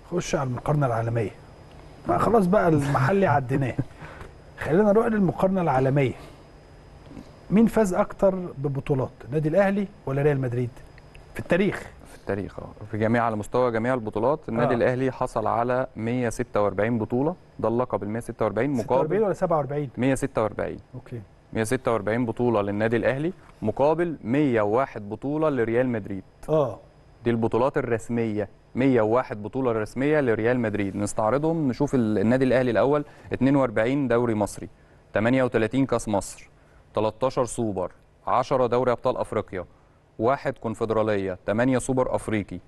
خش على المقارنه العالميه بقى خلاص بقى المحلي عديناه خلينا نروح للمقارنه العالميه مين فاز اكتر ببطولات النادي الاهلي ولا ريال مدريد في التاريخ في التاريخ اه في جميع على مستوى جميع البطولات النادي آه. آه. الاهلي حصل على 146 بطوله ده اللقب ال 146 46 مقابل ولا 47 146 اوكي 146 بطوله للنادي الاهلي مقابل 101 بطوله لريال مدريد اه دي البطولات الرسميه 101 بطوله رسميه لريال مدريد نستعرضهم نشوف ال- النادي الاهلي الاول 42 دوري مصري 38 كاس مصر 13 سوبر 10 دوري ابطال افريقيا واحد كونفدراليه 8 سوبر افريقي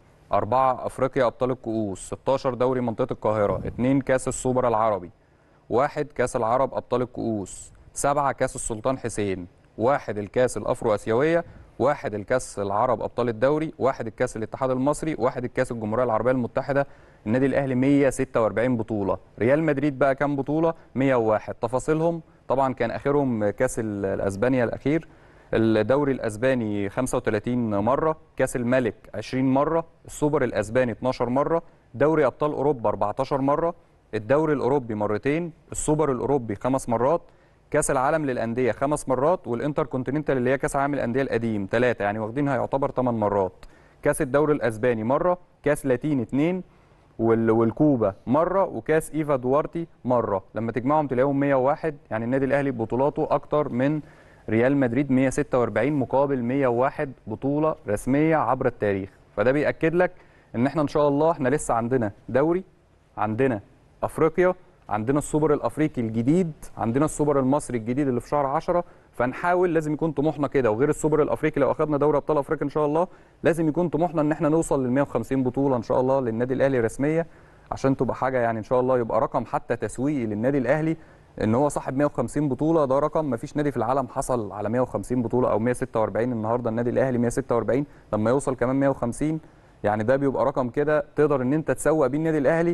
4 افريقيا ابطال الكؤوس 16 دوري منطقه القاهره 2 كاس السوبر العربي واحد كاس العرب ابطال الكؤوس سبعة كاس السلطان حسين واحد الكاس الافرو اسيويه واحد الكاس العرب ابطال الدوري واحد الكاس الاتحاد المصري واحد الكاس الجمهوريه العربيه المتحده النادي الاهلي 146 بطوله ريال مدريد بقى كام بطوله 101 تفاصيلهم طبعا كان اخرهم كاس ال- الاسبانيا الاخير الدوري الاسباني 35 مره كاس الملك 20 مره السوبر الاسباني 12 مره دوري ابطال اوروبا 14 مره الدوري الاوروبي مرتين السوبر الاوروبي خمس مرات كاس العالم للانديه خمس مرات والانتر كونتيننتال اللي هي كاس العالم للانديه القديم ثلاثه يعني واخدينها يعتبر ثمان مرات كاس الدوري الاسباني مره كاس لاتين اثنين وال- والكوبا مره وكاس ايفا دوارتي مره لما تجمعهم تلاقيهم 101 يعني النادي الاهلي بطولاته اكتر من ريال مدريد 146 مقابل 101 بطوله رسميه عبر التاريخ فده بياكد لك ان احنا ان شاء الله احنا لسه عندنا دوري عندنا افريقيا عندنا السوبر الافريقي الجديد عندنا السوبر المصري الجديد اللي في شهر 10 فنحاول لازم يكون طموحنا كده وغير السوبر الافريقي لو اخذنا دوري ابطال افريقيا ان شاء الله لازم يكون طموحنا ان احنا نوصل لل 150 بطوله ان شاء الله للنادي الاهلي رسميه عشان تبقى حاجه يعني ان شاء الله يبقى رقم حتى تسويقي للنادي الاهلي ان هو صاحب 150 بطوله ده رقم ما فيش نادي في العالم حصل على 150 بطوله او 146 النهارده النادي الاهلي 146 لما يوصل كمان 150 يعني ده بيبقى رقم كده تقدر ان انت تسوق بيه النادي الاهلي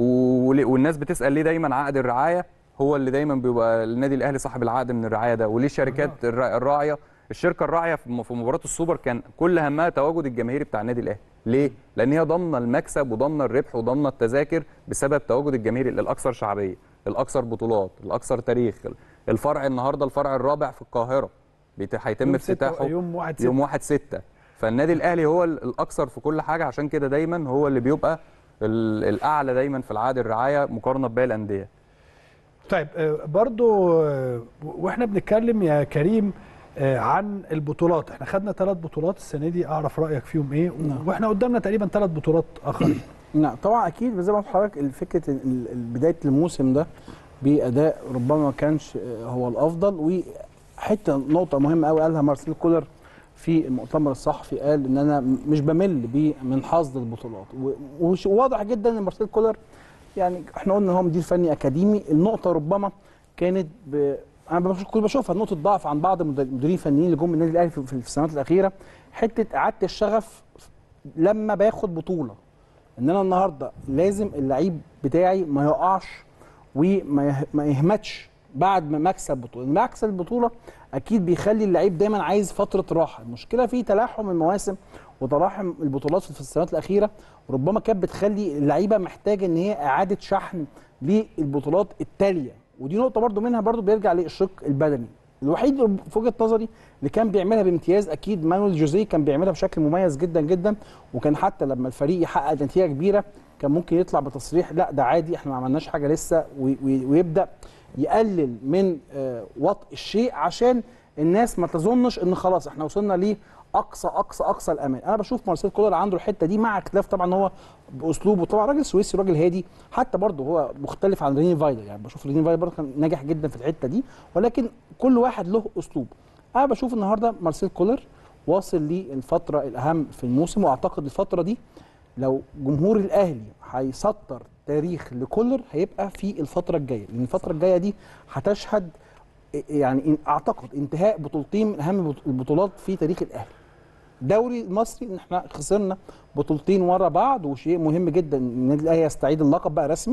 ول- والناس بتسال ليه دايما عقد الرعايه هو اللي دايما بيبقى النادي الاهلي صاحب العقد من الرعايه ده وليه الشركات الرا- الراعيه الشركه الراعيه في م- في مباراه السوبر كان كل همها تواجد الجماهيري بتاع النادي الاهلي ليه لان هي ضامنه المكسب وضامنه الربح وضامنه التذاكر بسبب تواجد الجماهيري الاكثر شعبيه الاكثر بطولات الاكثر تاريخ الفرع النهارده الفرع الرابع في القاهره بيت- هيتم يوم ستة- افتتاحه يوم 1 6 يوم 1 6 فالنادي الاهلي هو ال- الاكثر في كل حاجه عشان كده دايما هو اللي بيبقى ال- الاعلى دايما في العقد الرعايه مقارنه بباقي الانديه طيب آه، برضو آه، واحنا بنتكلم يا كريم آه، عن البطولات احنا خدنا ثلاث بطولات السنه دي اعرف رايك فيهم ايه واحنا قدامنا تقريبا ثلاث بطولات اخرين نعم طبعا اكيد زي ما قلت لحضرتك فكره ال- ال- بدايه الموسم ده باداء ربما ما كانش آه، هو الافضل وحته نقطه مهمه قوي قالها مارسيل كولر في المؤتمر الصحفي قال ان انا م- مش بمل بيه من حصد البطولات و- وش- وواضح جدا ان مارسيل كولر يعني احنا قلنا ان هو مدير فني اكاديمي النقطه ربما كانت ب... انا بشوف كنت بشوفها نقطه ضعف عن بعض المدر- المديرين الفنيين اللي جم من النادي الاهلي في في السنوات الاخيره حته اعاده الشغف لما باخد بطوله ان انا النهارده لازم اللعيب بتاعي ما يقعش وما يه- ما يهمتش بعد ما مكسب بطوله مكسب البطوله اكيد بيخلي اللعيب دايما عايز فتره راحه المشكله في تلاحم المواسم وتلاحم البطولات في السنوات الاخيره ربما كانت بتخلي اللعيبه محتاجه ان هي اعاده شحن للبطولات التاليه ودي نقطه برضو منها برضو بيرجع للشق البدني الوحيد اللي في وجهه نظري اللي كان بيعملها بامتياز اكيد مانويل جوزيه كان بيعملها بشكل مميز جدا جدا وكان حتى لما الفريق يحقق نتيجه كبيره كان ممكن يطلع بتصريح لا ده عادي احنا ما عملناش حاجه لسه وي- وي- ويبدا يقلل من آه، وطء الشيء عشان الناس ما تظنش ان خلاص احنا وصلنا لاقصى اقصى اقصى الامان انا بشوف مارسيل كولر عنده الحته دي مع اختلاف طبعا هو باسلوبه طبعا راجل سويسي راجل هادي حتى برضه هو مختلف عن ريني فايلر يعني بشوف ريني فايلر برضه كان ناجح جدا في الحته دي ولكن كل واحد له اسلوب انا بشوف النهارده مارسيل كولر واصل للفتره الاهم في الموسم واعتقد الفتره دي لو جمهور الاهلي هيسطر تاريخ لكولر هيبقى في الفتره الجايه لان الفتره الجايه دي هتشهد يعني إن- اعتقد انتهاء بطولتين من اهم البطولات في تاريخ الاهلي الدوري المصري ان احنا خسرنا بطولتين ورا بعض وشيء مهم جدا ان النادي الاهلي يستعيد اللقب بقى رسمي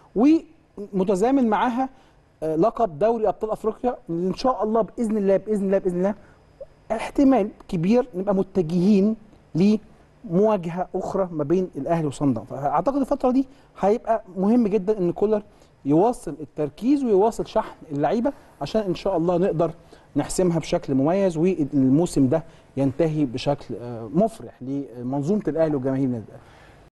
ومتزامن معاها آه، لقب دوري ابطال افريقيا اللي ان شاء الله باذن الله باذن الله باذن الله احتمال كبير نبقى متجهين مواجهه اخرى ما بين الاهلي وصن داونز فاعتقد الفتره دي هيبقى مهم جدا ان كولر يواصل التركيز ويواصل شحن اللعيبه عشان ان شاء الله نقدر نحسمها بشكل مميز والموسم ده ينتهي بشكل آه، مفرح لمنظومه الاهلي وجماهير النادي الاهلي